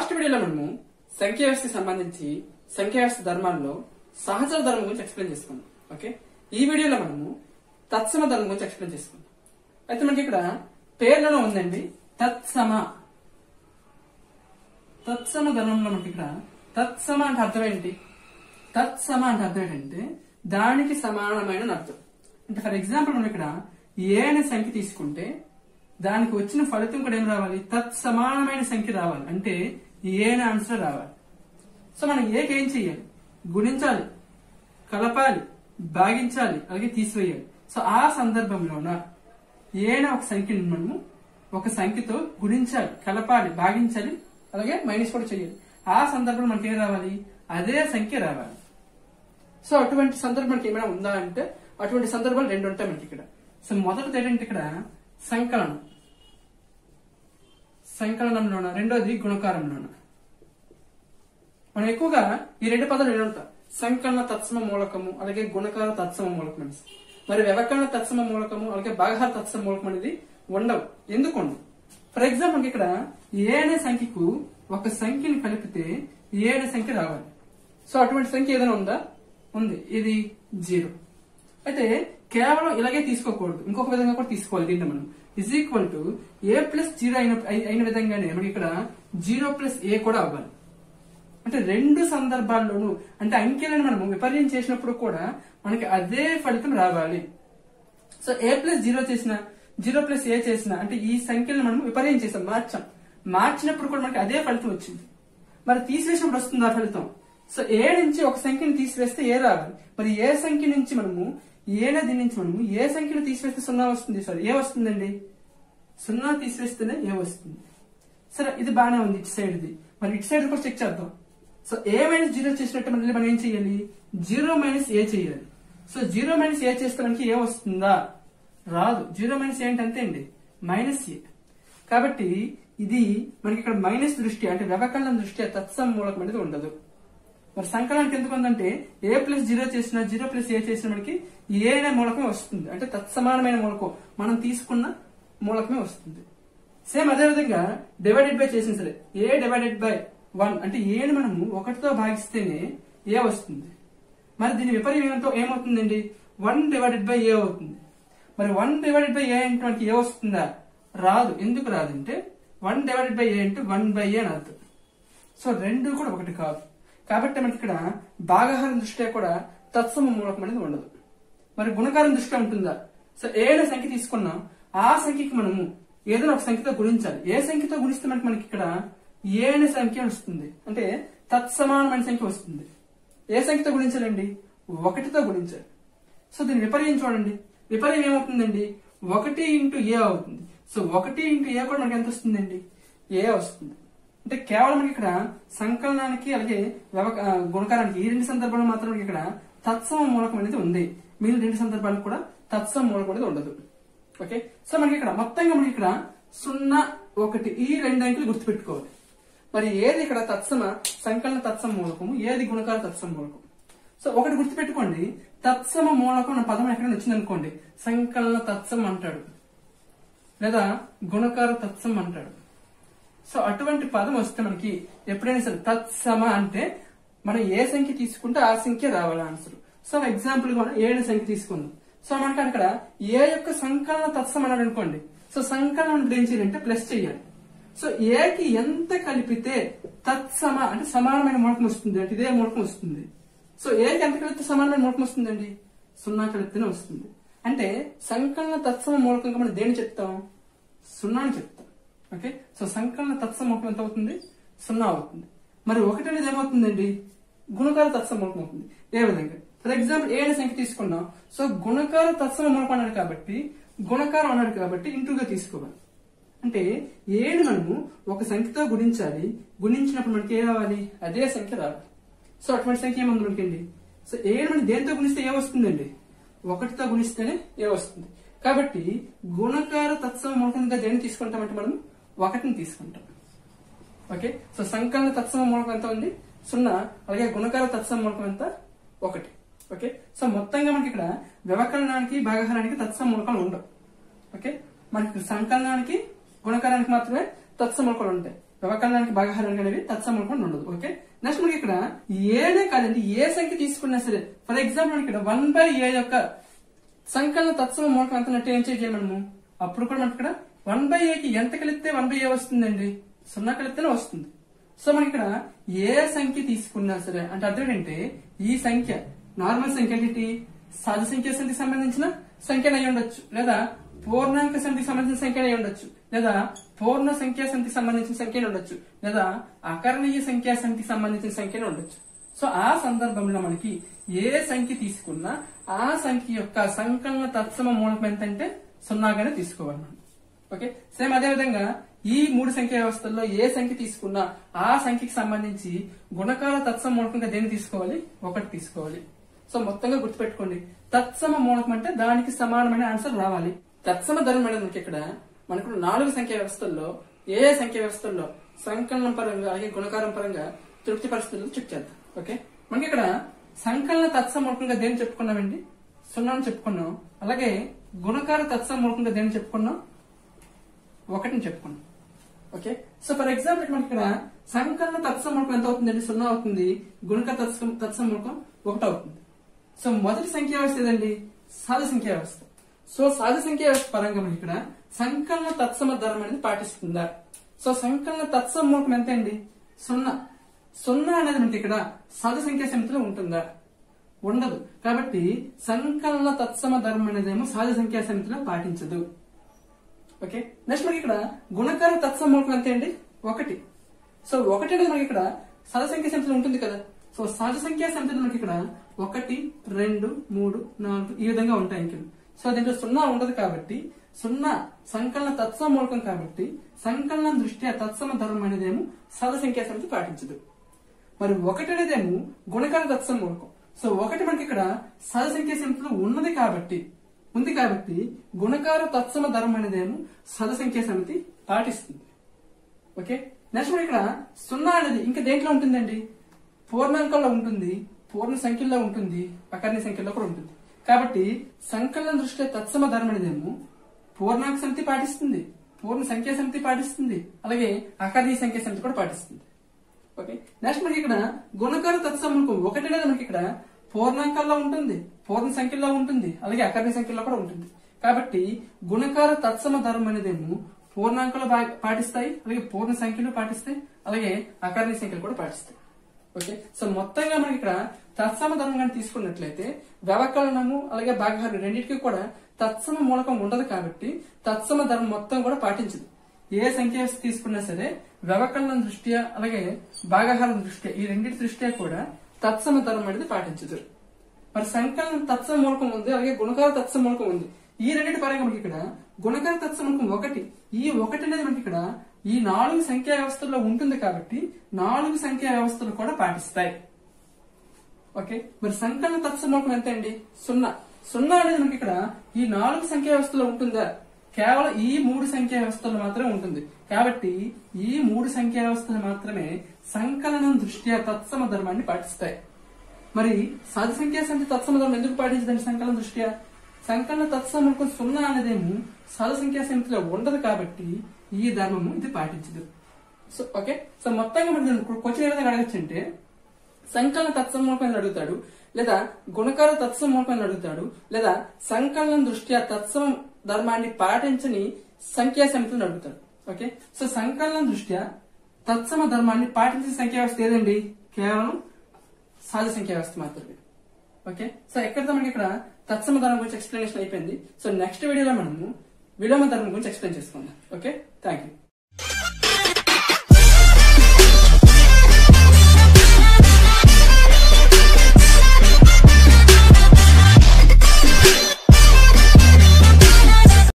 last వీడియోలో మనము సంఖ్య వ్యవస్థకి సంబంధించి సంఖ్య వ్యవస్థ ధర్మాల్లో సహచర ధర్మం గురించి ఎక్స్ప్లెయిన్ చేసుకున్నాం ఓకే ఈ వీడియోలో మనము తత్సమ ధర్మం గురించి ఎక్స్ప్లెయిన్ చేసుకున్నాం అయితే మనకి ఇక్కడ పేర్లలో ఉందండి తత్సమ తత్సమ ధర్మంలో మనకి ఇక్కడ తత్సమ అంటే అర్థం ఏంటి తత్సమ అంటే అర్థం ఏంటంటే దానికి సమానమైన అని అర్థం అంటే ఫర్ ఎగ్జాంపుల్ మనం ఇక్కడ ఏ అనే సంఖ్య తీసుకుంటే దానికి వచ్చిన ఫలితం కూడా ఏం రావాలి తత్సమానమైన సంఖ్య రావాలి అంటే ఏ అనే ఆన్సర్ రావాలి సో మనం ఏకి ఏం చెయ్యాలి గుణించాలి కలపాలి భాగించాలి అలాగే తీసివేయాలి సో ఆ సందర్భంలోన ఏనా ఒక సంఖ్యను మనము ఒక సంఖ్యతో గుణించాలి కలపాలి భాగించాలి అలాగే మైనస్ కూడా చేయాలి ఆ సందర్భంలో మనకి ఏం రావాలి అదే సంఖ్య రావాలి సో అటువంటి సందర్భం మనకి ఏమైనా ఉందా అంటే అటువంటి సందర్భాలు రెండు ఉంటాయి మనకి ఇక్కడ సో మొదటిది ఏంటంటే ఇక్కడ సంకలనం సంకలనంలోన రెండోది గుణకారంలోన మనం ఎక్కువగా ఈ రెండు పదాలు వినుంటాం సంకలన తత్సమ మూలకము అలాగే గుణకార తత్సమ మూలకం అనేసి మరి వ్యవకరణ తత్సమ మూలకము అలాగే భాగహార తత్సమ మూలకం అనేది ఉండవు ఎందుకు ఉండవు ఫర్ ఎగ్జాంపుల్ ఇక్కడ ఏ అనే సంఖ్యకు ఒక సంఖ్యని కలిపితే ఏ అనే సంఖ్య రావాలి సో అటువంటి సంఖ్య ఏదైనా ఉందా ఉంది ఇది జీరో అయితే కేవలం ఇలాగే తీసుకోకూడదు ఇంకొక విధంగా కూడా తీసుకోవాలి దీంట్లో మనం is equal to a plus zero అయిన అయి- అయిన విధంగానే మనకి ఇక్కడ జీరో ప్లస్ ఏ కూడా అవ్వాలి అంటే రెండు సందర్భాల్లోనూ అంటే అంకెలను మనం విపర్యం చేసినప్పుడు కూడా మనకి అదే ఫలితం రావాలి సో ఏ ప్లస్ జీరో చేసిన జీరో ప్లస్ ఏ చేసిన అంటే ఈ సంఖ్యలను మనం విపర్యం చేసాం మార్చాం మార్చినప్పుడు కూడా మనకి అదే ఫలితం వచ్చింది మరి తీసివేసినప్పుడు వస్తుంది ఆ ఫలితం సో ఏ నుంచి ఒక సంఖ్యను తీసివేస్తే ఏ రావాలి మరి ఏ సంఖ్య నుంచి మనము ఏనే దీని నుంచి మనము ఏ సంఖ్యను తీసివేస్తే సున్నా వస్తుంది సార్ ఏ వస్తుందండి సున్నా తీసివేస్తేనే ఏ వస్తుంది సరే ఇది బాగానే ఉంది ఇటు సైడ్ ఇది మరి ఇటు సైడ్ కూడా చెక్ చేద్దాం సో ఏ మైనస్ జీరో చేసినట్టు మళ్ళీ మనం ఏం చేయాలి జీరో మైనస్ ఏ చేయాలి సో జీరో మైనస్ ఏ చేస్తే మనకి ఏ వస్తుందా రాదు జీరో మైనస్ ఏంటి అంతే అండి మైనస్ ఏ కాబట్టి ఇది మనకి ఇక్కడ మైనస్ దృష్టి అంటే వ్యవకలనం దృష్ట్యా తత్సం మూలకం అనేది ఉండదు మరి సంకలనానికి ఎందుకు ఉందంటే ఏ ప్లస్ జీరో చేసిన జీరో ప్లస్ ఏ చేసిన మనకి ఏ అనే మూలకమే వస్తుంది అంటే తత్సమానమైన మూలకం మనం తీసుకున్న మూలకమే వస్తుంది సేమ్ అదే విధంగా డివైడెడ్ బై చేసిన సరే ఏ డివైడెడ్ బై వన్ అంటే ఏని మనము ఒకటితో భాగిస్తేనే ఏ వస్తుంది మరి దీని విపర్యం ఏమంతో ఏమవుతుందండి వన్ డివైడెడ్ బై ఏ అవుతుంది మరి వన్ డివైడెడ్ బై ఏ అంటే మనకి ఏ వస్తుందా రాదు ఎందుకు రాదంటే వన్ డివైడెడ్ బై ఏ అంటే వన్ బై ఏ అని అర్థం సో రెండు కూడా ఒకటి కాదు కాబట్టి మనకి ఇక్కడ భాగహారం దృష్ట్యా కూడా తత్సమ మూలకం అనేది ఉండదు మరి గుణకారం దృష్ట్యా ఉంటుందా సో ఏదైనా సంఖ్య తీసుకున్నాం ఆ సంఖ్యకి మనము ఏదైనా ఒక సంఖ్యతో గుణించాలి ఏ సంఖ్యతో గుణిస్తే మనకి మనకి ఇక్కడ ఏ అనే సంఖ్య వస్తుంది అంటే తత్సమానమైన సంఖ్య వస్తుంది ఏ సంఖ్యతో గుణించాలండి ఒకటితో గుణించాలి సో దీని విపర్యం చూడండి విపర్యం ఏమవుతుందండి ఒకటి ఇంటూ ఏ అవుతుంది సో ఒకటి ఇంటూ ఏ కూడా మనకి ఎంత వస్తుందండి ఏ వస్తుంది అంటే కేవలం మనకి ఇక్కడ సంకలనానికి అలాగే వ్యవ- ఆ, గుణకారానికి ఈ రెండు సందర్భాలు మాత్రం మనకి ఇక్కడ తత్సమ మూలకం అనేది ఉంది మిగిలిన రెండు సందర్భాలకు కూడా తత్సమ మూలకం అనేది ఉండదు ఓకే సో మనకి ఇక్కడ మొత్తంగా మనకి ఇక్కడ సున్నా ఒకటి ఈ రెండు అంకెలు గుర్తుపెట్టుకోవాలి మరి ఏది ఇక్కడ తత్సమ సంకలన తత్సమ మూలకము ఏది గుణకార తత్సమ మూలకం సో ఒకటి గుర్తుపెట్టుకోండి తత్సమ మూలకం అన్న పదం ఎక్కడైనా వచ్చింది అనుకోండి సంకలన తత్సం అంటాడు లేదా గుణకార తత్సం అంటాడు సో అటువంటి పదం వస్తే మనకి ఎప్పుడైనా సరే తత్సమ అంటే మనం ఏ సంఖ్య తీసుకుంటే ఆ సంఖ్య రావాలి ఆన్సర్ సో ఎగ్జాంపుల్ గా మనం ఏడు సంఖ్య తీసుకుందాం సో మనకి అక్కడ ఏ యొక్క సంకలన తత్సం అన్నాడు అనుకోండి సో సంకలనం అంటే ఏం చేయాలంటే ప్లస్ చేయాలి సో ఏకి ఎంత కలిపితే తత్సమ అంటే సమానమైన మూలకం వస్తుంది అంటే ఇదే మూలకం వస్తుంది సో ఏకి ఎంత కలిపితే సమానమైన మూలకం వస్తుందండి సున్నా కలిపితేనే వస్తుంది అంటే సంకలన తత్సమ మూలకంగా మనం దేని చెప్తాం సున్నా అని చెప్తాం ఓకే సో సంకలన తత్సమ మూలకం ఎంత అవుతుంది సున్నా అవుతుంది మరి ఒకటి అనేది ఏమవుతుందండి గుణకార తత్సమ మూలకం అవుతుంది ఏ విధంగా ఫర్ ఎగ్జాంపుల్ ఏ అనే సంఖ్య తీసుకున్నాం సో గుణకార తత్సమ మూలకం అన్నాడు కాబట్టి గుణకారం అన్నాడు కాబట్టి ఇంటూగా తీసుకోవాలి అంటే ఏడు మనము ఒక సంఖ్యతో గుణించాలి గుణించినప్పుడు మనకి ఏ రావాలి అదే సంఖ్య రావాలి సో అటువంటి సంఖ్య ఏముంది మనకండి సో ఏడు మనం దేంతో గుణిస్తే ఏ వస్తుందండి ఒకటితో గుణిస్తేనే ఏ వస్తుంది కాబట్టి గుణకార తత్సవ మూలకంగా దేన్ని తీసుకుంటామంటే మనం ఒకటిని తీసుకుంటాం ఓకే సో సంకలన తత్సమ మూలకం ఎంత ఉంది సున్నా అలాగే గుణకార తత్సమ మూలకం ఎంత ఒకటి ఓకే సో మొత్తంగా మనకి ఇక్కడ వ్యవకలనానికి భాగహారానికి తత్సమ మూలకాలు ఉండవు ఓకే మనకి సంకలనానికి గుణకారానికి మాత్రమే తత్సమ మూలకాలు ఉంటాయి వ్యవకలనానికి భాగహారానికి అనేవి తత్సమూలకం ఉండదు ఓకే నెక్స్ట్ మనకి ఇక్కడ ఏనే కాదండి ఏ సంఖ్య తీసుకున్నా సరే ఫర్ ఎగ్జాంపుల్ ఇక్కడ వన్ బై ఏ యొక్క సంకలన తత్సమ మూలకం ఎంత అంటే ఏం చేయాలి మనము అప్పుడు కూడా మనకి ఇక్కడ వన్ బై ఏకి ఎంత కలిపితే వన్ బై ఏ వస్తుందండి సున్నా కలిపితేనే వస్తుంది సో మనకి ఇక్కడ ఏ సంఖ్య తీసుకున్నా సరే అంటే అర్థం ఏంటంటే ఈ సంఖ్య నార్మల్ సంఖ్య ఏంటి సహజ సంఖ్య సంఖ్యకి సంబంధించిన సంఖ్య అయి ఉండొచ్చు లేదా పూర్ణాంక సంఖ్యకి సంబంధించిన సంఖ్య అయి ఉండొచ్చు లేదా పూర్ణ సంఖ్యా సంఖ్యకి సంబంధించిన సంఖ్య ఉండొచ్చు లేదా అకర్ణీయ సంఖ్యా సంఖ్యకి సంబంధించిన సంఖ్య ఉండొచ్చు సో ఆ సందర్భంలో మనకి ఏ సంఖ్య తీసుకున్నా ఆ సంఖ్య యొక్క సంకలన తత్సమ మూలకం ఎంతంటే సున్నాగానే తీసుకోవాలి మనం ఓకే సేమ్ అదే విధంగా ఈ మూడు సంఖ్య వ్యవస్థల్లో ఏ సంఖ్య తీసుకున్నా ఆ సంఖ్యకి సంబంధించి గుణకాల తత్సమ మూలకంగా దేన్ని తీసుకోవాలి ఒకటి తీసుకోవాలి సో మొత్తంగా గుర్తుపెట్టుకోండి తత్సమ మూలకం అంటే దానికి సమానమైన ఆన్సర్ రావాలి తత్సమ ధర్మం అనేది మనకి ఇక్కడ మనకు నాలుగు సంఖ్య వ్యవస్థల్లో ఏ ఏ సంఖ్య వ్యవస్థల్లో సంకలనం పరంగా అలాగే గుణకారం పరంగా తృప్తి పరిస్థితులను చెక్ చేద్దాం ఓకే మనకి ఇక్కడ సంకలన తత్సమ మూలకంగా దేని చెప్పుకున్నామండి సున్నాను చెప్పుకున్నాం అలాగే గుణకార తత్సమ మూలకంగా దేని చెప్పుకున్నాం ఒకటిని చెప్పుకున్నాం ఓకే సో ఫర్ ఎగ్జాంపుల్ మనకి ఇక్కడ సంకలన తత్సమూలకం ఎంత అవుతుందండి సున్నా అవుతుంది గుణక తత్సం తత్సమూలకం ఒకటి అవుతుంది సో మొదటి సంఖ్య వ్యవస్థ ఏదండి సాధ సంఖ్య వ్యవస్థ సో సాధ సంఖ్య వ్యవస్థ పరంగా మనకి ఇక్కడ సంకలన తత్సమ ధర్మం అనేది పాటిస్తుందా సో సంకలన తత్సమూలకం ఎంత అండి సున్నా సున్నా అనేది మనకి ఇక్కడ సాధ సంఖ్య సమితిలో ఉంటుందా ఉండదు కాబట్టి సంకలన తత్సమ ధర్మం అనేదేమో సాధ సంఖ్యా సమితిలో పాటించదు ఓకే నెక్స్ట్ మనకి ఇక్కడ గుణకార తత్సమూలకం ఎంత అండి ఒకటి సో ఒకటి అనేది మనకి ఇక్కడ సహజ సంఖ్య సమితిలో ఉంటుంది కదా సో సహజ సంఖ్యా సమితిలో మనకి ఇక్కడ ఒకటి రెండు మూడు నాలుగు ఈ విధంగా ఉంటాయి అంకెలు సో దీంట్లో సున్నా ఉండదు కాబట్టి సున్నా సంకలన తత్సమ మూలకం కాబట్టి సంకలనం దృష్ట్యా తత్సమ ధర్మం అనేదేమో సహజ సంఖ్యా సమితి పాటించదు మరి ఒకటి అనేదేమో గుణకార తత్సమ మూలకం సో ఒకటి మనకి ఇక్కడ సహజ సంఖ్యా సమితిలో ఉన్నది కాబట్టి ఉంది కాబట్టి గుణకార తత్సమ ధర్మం అనేదేమో సహజ సంఖ్యా సమితి పాటిస్తుంది ఓకే నెక్స్ట్ మనకి ఇక్కడ సున్నా అనేది ఇంకా దేంట్లో ఉంటుందండి పూర్ణాంకంలో ఉంటుంది పూర్ణ సంఖ్యల్లో ఉంటుంది అకర్ణ సంఖ్యలో కూడా ఉంటుంది కాబట్టి సంకలనం దృష్ట్యా తత్సమ ధర్మం అనేదేమో పూర్ణాంక సమితి పాటిస్తుంది పూర్ణ సంఖ్యా సమితి పాటిస్తుంది అలాగే అకర్ణీయ సంఖ్యా సమితి కూడా పాటిస్తుంది ఓకే నెక్స్ట్ మనకి ఇక్కడ గుణకార తత్సమూలకం ఒకటి అనేది మనకి ఇక్కడ పూర్ణాంకాల్లో ఉంటుంది పూర్ణ సంఖ్యలో ఉంటుంది అలాగే అకర్ణ సంఖ్యలో కూడా ఉంటుంది కాబట్టి గుణకార తత్సమ ధర్మం అనేదేమో పూర్ణాంకాలు బా- పాటిస్తాయి అలాగే పూర్ణ సంఖ్యలు పాటిస్తాయి అలాగే అకర్ణ సంఖ్యలు కూడా పాటిస్తాయి ఓకే సో మొత్తంగా మనకి ఇక్కడ తత్సమ ధర్మం కానీ తీసుకున్నట్లయితే వ్యవకలనము అలాగే భాగహారం రెండింటికి కూడా తత్సమ మూలకం ఉండదు కాబట్టి తత్సమ ధర్మం మొత్తం కూడా పాటించదు ఏ సంఖ్య తీసుకున్నా సరే వ్యవకలనం దృష్ట్యా అలాగే భాగహారం దృష్ట్యా ఈ రెండింటి దృష్ట్యా కూడా తత్సమ ధర్మం అనేది పాటించదు మరి సంకలనం తత్సమ మూలకం ఉంది అలాగే గుణకార తత్సమ మూలకం ఉంది ఈ రెండింటి పరంగా మనకి ఇక్కడ గుణకార తత్సమ మూలకం ఒకటి ఈ ఒకటి అనేది మనకి ఇక్కడ ఈ నాలుగు సంఖ్యా వ్యవస్థల్లో ఉంటుంది కాబట్టి నాలుగు సంఖ్యా వ్యవస్థలు కూడా పాటిస్తాయి ఓకే మరి సంకలన తత్సమూలకం ఎంత అండి సున్నా సున్నా అనేది మనకి ఇక్కడ ఈ నాలుగు సంఖ్యా వ్యవస్థలో ఉంటుందా కేవలం ఈ మూడు సంఖ్యా వ్యవస్థల్లో మాత్రమే ఉంటుంది కాబట్టి ఈ మూడు సంఖ్యా వ్యవస్థలు మాత్రమే సంకలనం దృష్ట్యా తత్సమ ధర్మాన్ని పాటిస్తాయి మరి సాధు సంఖ్యా సంఖ్య తత్సమ ధర్మం ఎందుకు పాటించదండి సంకలన దృష్ట్యా సంకలన తత్సమూలకం సున్నా అనేదేమో సాధు సంఖ్యా సమితిలో ఉండదు కాబట్టి ఈ ధర్మము ఇది పాటించదు సో ఓకే సో మొత్తంగా మనం క్వశ్చన్ ఏ విధంగా అడగచ్చంటే సంకలన తత్సమూలకం అని అడుగుతాడు లేదా గుణకార తత్సమూలకం అని అడుగుతాడు లేదా సంకలనం దృష్ట్యా తత్సమ ధర్మాన్ని పాటించని సంఖ్యా సమితిని అడుగుతాడు ఓకే సో సంకలనం దృష్ట్యా తత్సమ ధర్మాన్ని పాటించే సంఖ్యా వ్యవస్థ ఏదండి కేవలం సహజ సంఖ్యా వ్యవస్థ మాత్రమే ఓకే సో ఎక్కడితో మనకి ఇక్కడ తత్సమ ధర్మం గురించి ఎక్స్ప్లెనేషన్ అయిపోయింది సో నెక్స్ట్ వీడియోలో మనము విలోమ ధర్మం గురించి ఎక్స్ప్లెయిన్ చేసుకుందాం ఓకే థ్యాంక్ యూ